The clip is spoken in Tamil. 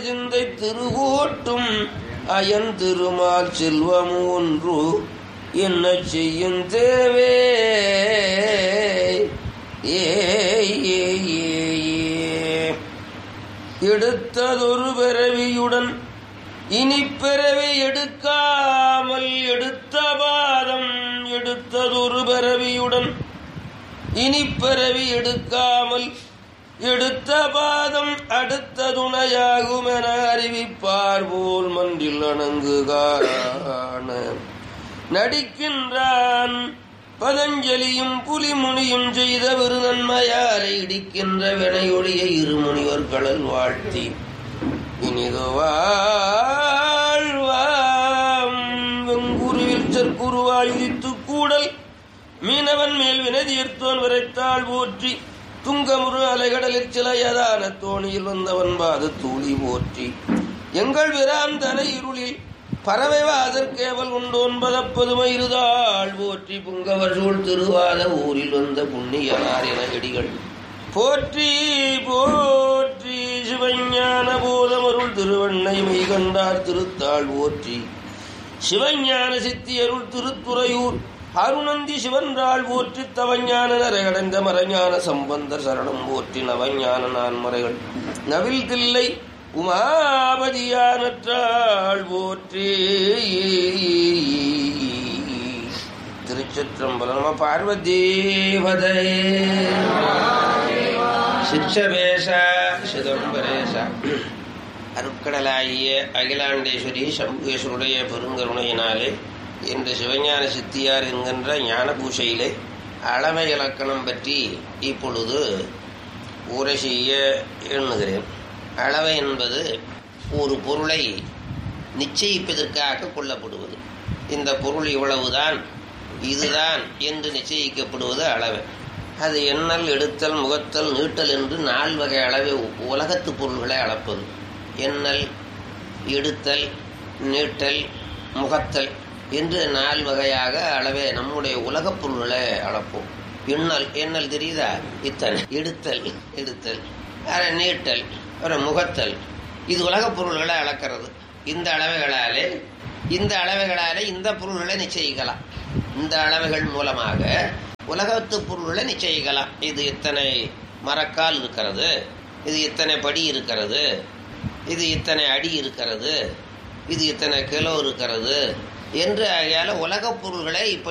சிந்தை திருவோட்டும் அயன் திருமால் செல்வம் ஒன்று என்ன செய்யும் தேவே ஏ ஏ, ஏ, ஏ. எடுத்ததொரு பிறவியுடன் இனி பிறவி எடுக்காமல் எடுத்த பாதம் எடுத்ததொரு பிறவியுடன் இனி பிறவி எடுக்காமல் எடுத்த பாதம் அடுத்த துணையாகும் என அறிவிப்பார் போல் மன்றில் அணங்குகான நடிக்கின்றான் பதஞ்சலியும் புலிமுனியும் செய்த விருநன்மையாரை இடிக்கின்ற வினையொழிய இருமுனிவர் கடல் வாழ்த்தி இனிது வாழ்வாம் வெங்குருவில் செற்குருவாய் உதித்து கூடல் மீனவன் மேல் வினதீர்த்தோன் விரைத்தாள் போற்றி துங்கமுறு அலைகடலில் சிலையதான தோணியில் வந்தவன் பாது தூளி போற்றி எங்கள் விரான் தனை இருளில் பறவைவாதற்கேவல் உண்டோன்பதப்பதுமை இருதாள் போற்றி புங்கவர் சூழ் திருவாத ஊரில் வந்த புண்ணியனார் என இடிகள் போற்றி போற்றி சிவஞான போதமருள் திருவண்ணை மெய்கண்டார் திருத்தாள் போற்றி சிவஞான சித்தியருள் திருத்துறையூர் அருணந்தி சிவன்றாள் போற்றி தவஞான நரையடைந்த மறைஞான சம்பந்தர் சரணம் போற்றி நவஞான நான்மறைகள் நவில் தில்லை உமாபதியானற்றாள் போற்றி திருச்சிற்றம்பலம் நம பார்வதீபதே சிச்சபேஷ சிதம்பரேஷ அருட்கடலாகிய அகிலாண்டேஸ்வரி சம்புகேஸ்வருடைய பெருங்கருணையினாலே இன்று சிவஞான சித்தியார் என்கின்ற ஞான பூஷையிலே அளவை இலக்கணம் பற்றி இப்பொழுது உரை செய்ய எண்ணுகிறேன் அளவை என்பது ஒரு பொருளை நிச்சயிப்பதற்காக கொள்ளப்படுவது இந்த பொருள் இவ்வளவுதான் இதுதான் என்று நிச்சயிக்கப்படுவது அளவை அது எண்ணல் எடுத்தல் முகத்தல் நீட்டல் என்று நால் வகை அளவை உலகத்து பொருள்களை அளப்பது எண்ணல் எடுத்தல் நீட்டல் முகத்தல் என்று நால் வகையாக அளவே நம்முடைய உலகப் பொருள்களை அளப்போம் எண்ணல் எண்ணல் தெரியுதா இத்தனை எடுத்தல் எடுத்தல் அரை நீட்டல் அப்புறம் முகத்தல் இது உலகப் பொருள்களை அளக்கிறது இந்த அளவைகளாலே இந்த அளவைகளாலே இந்த பொருள்களை நிச்சயிக்கலாம் இந்த அளவைகள் மூலமாக உலகத்து பொருள்களை நிச்சயிக்கலாம் இது இத்தனை மரக்கால் இருக்கிறது இது இத்தனை படி இருக்கிறது இது இத்தனை அடி இருக்கிறது இது இத்தனை கிலோ இருக்கிறது என்று ஆகையால உலகப் பொருள்களை இப்படி